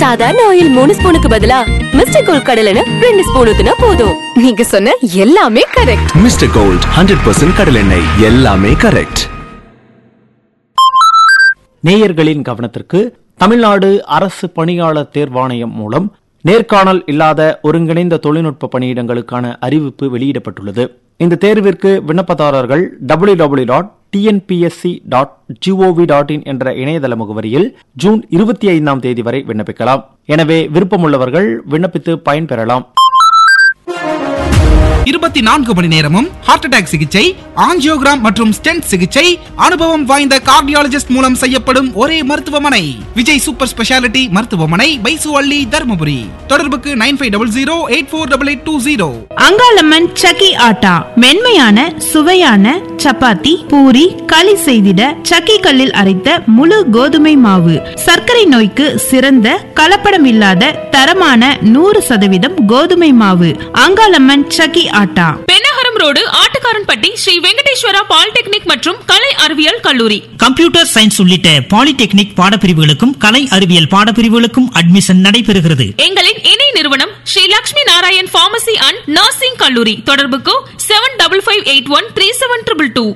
சாதாரண ஆயில் மூணு ஸ்பூனுக்கு பதிலா மிஸ்டர் கோல்ட் கடலைன்னு ரெண்டு ஸ்பூன் ஊத்துனா போதும் நீங்க சொன்ன எல்லாமே correct mister gold hundred percent கடலெண்ணெய் எல்லாமே கரெக்ட் நேயர்களின் கவனத்திற்கு தமிழ்நாடு அரசு பணியாளர் தேர்வாணையம் மூலம் நேர்காணல் இல்லாத ஒருங்கிணைந்த தொழில்நுட்ப பணியிடங்களுக்கான அறிவிப்பு வெளியிடப்பட்டுள்ளது இந்த தேர்விற்கு விண்ணப்பதாரர்கள் W W dot T N P S C dot G O V dot in என்ற இணையதள முகவரியில் ஜூன் இருபத்தி ஐந்தாம் தேதி வரை விண்ணப்பிக்கலாம் எனவே விருப்பமுள்ளவர்கள் விண்ணப்பித்து பயன்பெறலாம் இருபத்தி நான்கு மணி நேரமும் ஹார்ட் அட்டாக் சிகிச்சை ஆஞ்சியோகிராம் மற்றும் ஸ்டென்ட் சிகிச்சை அனுபவம் வாய்ந்த கார்டியாலஜிஸ்ட் மூலம் செய்யப்படும் ஒரே மருத்துவமனை விஜய் சூப்பர் ஸ்பெஷாலிட்டி மருத்துவமனை பைசுவள்ளி தருமபுரி தொடர்புக்கு nine five double zero eight four double eight two zero Angalamman Chakki Atta மென்மையான சுவையான சப்பாத்தி பூரி களி செய்திட சக்கி கல்லில் அரைத்த முழு கோதுமை மாவு சர்க்கரை நோய்க்கு சிறந்த கலப்படம் இல்லாத தரமான நூறு சதவீதம் கோதுமை மாவு அங்காளம்மன் சக்கி ஆட்டா பெண்ணகரம் ரோடு ஆட்டுக்காரன்பட்டி ஸ்ரீ வெங்கடேஸ்வரா பாலிடெக்னிக் மற்றும் கலை அறிவியல் கல்லூரி கம்ப்யூட்டர் சயின்ஸ் உள்ளிட்ட பாலிடெக்னிக் பாடப்பிரிவுகளுக்கும் கலை அறிவியல் பாடப்பிரிவுகளுக்கும் அட்மிஷன் நடைபெறுகிறது எங்களின் இணை நிறுவனம் Sri Lakshmi Narayan pharmacy and nursing கல்லூரி தொடர்புக்கு seven double five eight one three seven triple two